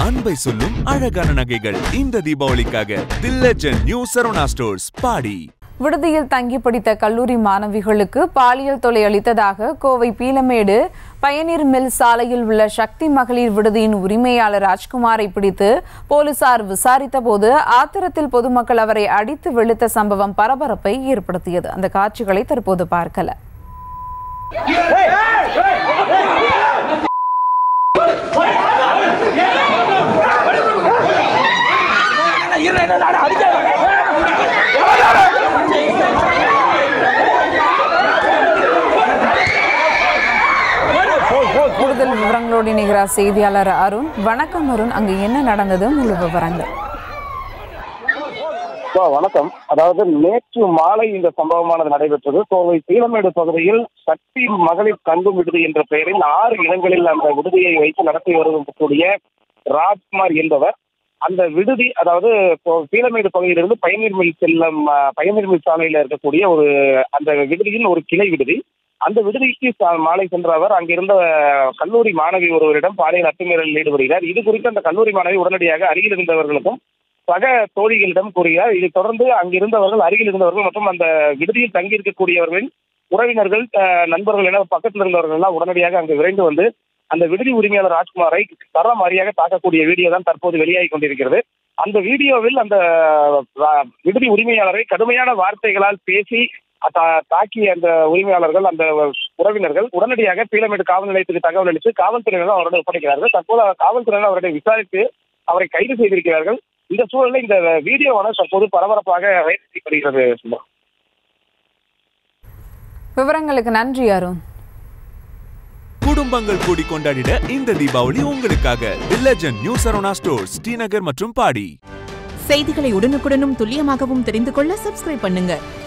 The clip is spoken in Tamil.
அன்பை சொல்லும் அழகான நகைகள் இந்த தீபாவளிக்காக the legend new Saravana stores Padi விடுதியில் தங்கி படித்த கல்லூரி மாணவிகளுக்கு பாலியல் தொல்லை அளித்ததாக கோவை பீலமேடு பயனீர் மில் சாலையில் உள்ள சக்தி மகளிர் விடுதியின் உரிமையாளர் ராஜ்குமாரை பிடித்து போலீசார் விசாரித்த போது ஆத்திரத்தில் பொதுமக்கள் அவரை அடித்து வெளுத்த சம்பவம் பரபரப்பை ஏற்படுத்தியது அந்த காட்சிகளை தற்போது பார்க்கல கூடுதல் விவரங்களோடு இணைகிறார் செய்தியாளர் அருண் வணக்கம் அருண் அங்கு என்ன நடந்தது முழு விவரங்கள் சார், வணக்கம் அதாவது நேற்று மாலை இந்த சம்பவமானது நடைபெற்றது கோவை சீலமேடு பகுதியில் சக்தி மகளிர் தங்கும் விடுதி என்ற பெயரில் ஆறு இடங்களில் அந்த விடுதியை வைத்து நடத்தி வரக்கூடிய ராஜ்குமார் என்பவர் அந்த விடுதி அதாவது இப்போ சீலமேடு பகுதியிலிருந்து பயனீர் மில் செல்லும் அஹ், பயனீர் மில் சாலையில் இருக்கக்கூடிய ஒரு அந்த விடுதியின் ஒரு கிளை விடுதி அந்த விடுதிக்கு சா- மாலை சென்ற அவர் அங்கிருந்த அஹ், கல்லூரி மாணவி ஒருவரிடம் பாலியல் அத்துமீறலில் ஈடுபடுகிறார் இது குறித்து அந்த கல்லூரி மாணவி உடனடியாக அருகில் இருந்தவர்களுக்கும் சக தோழிகளிடம் கூறுகிறார் இதைத் தொடர்ந்து அங்கிருந்தவர்கள் அருகில் இருந்தவர்கள் மற்றும் அந்த விடுதியில் தங்கியிருக்கக்கூடியவர்களின் உறவினர்கள் அஹ், நண்பர்கள் என பக்கத்தில் இருந்தவர்கள் எல்லாம் உடனடியாக அங்கு விரைந்து வந்து அந்த விடுதி உரிமையாளர் ராஜ்குமாரை தரமாரியாக தாக்கக்கூடிய வீடியோ தான் தற்போது வெளியாகி கொண்டிருக்கிறது அந்த வீடியோவில் அந்த அஹ், விடுதி உரிமையாளரை கடுமையான வார்த்தைகளால் பேசி தா- தாக்கிய அந்த உரிமையாளர்கள் அந்த உறவினர்கள் உடனடியாக பீலமேடு காவல் நிலையத்துக்கு தகவல் அளித்து காவல்துறையினர் அவருடன் ஒப்படைக்கிறார்கள் தற்போது காவல்துறையினர் அவரை விசாரித்து அவரை கைது செய்திருக்கிறார்கள் இந்த சூழலில் இந்த வீடியோவான தற்போது பரபரப்பாக வைரல் செய்யப்படுகிறது சும்மா விவரங்களுக்கு நன்றி அருண் குடும்பங்கள் கூடி கொண்டாடிட இந்த தீபாவளி உங்களுக்காக the legend new Saravana stores Srinagar மற்றும் பாடி செய்திகளை உடனுக்குடனும் துல்லியமாகவும் தெரிந்து கொள்ள சப்ஸ்கிரைப் பண்ணுங்க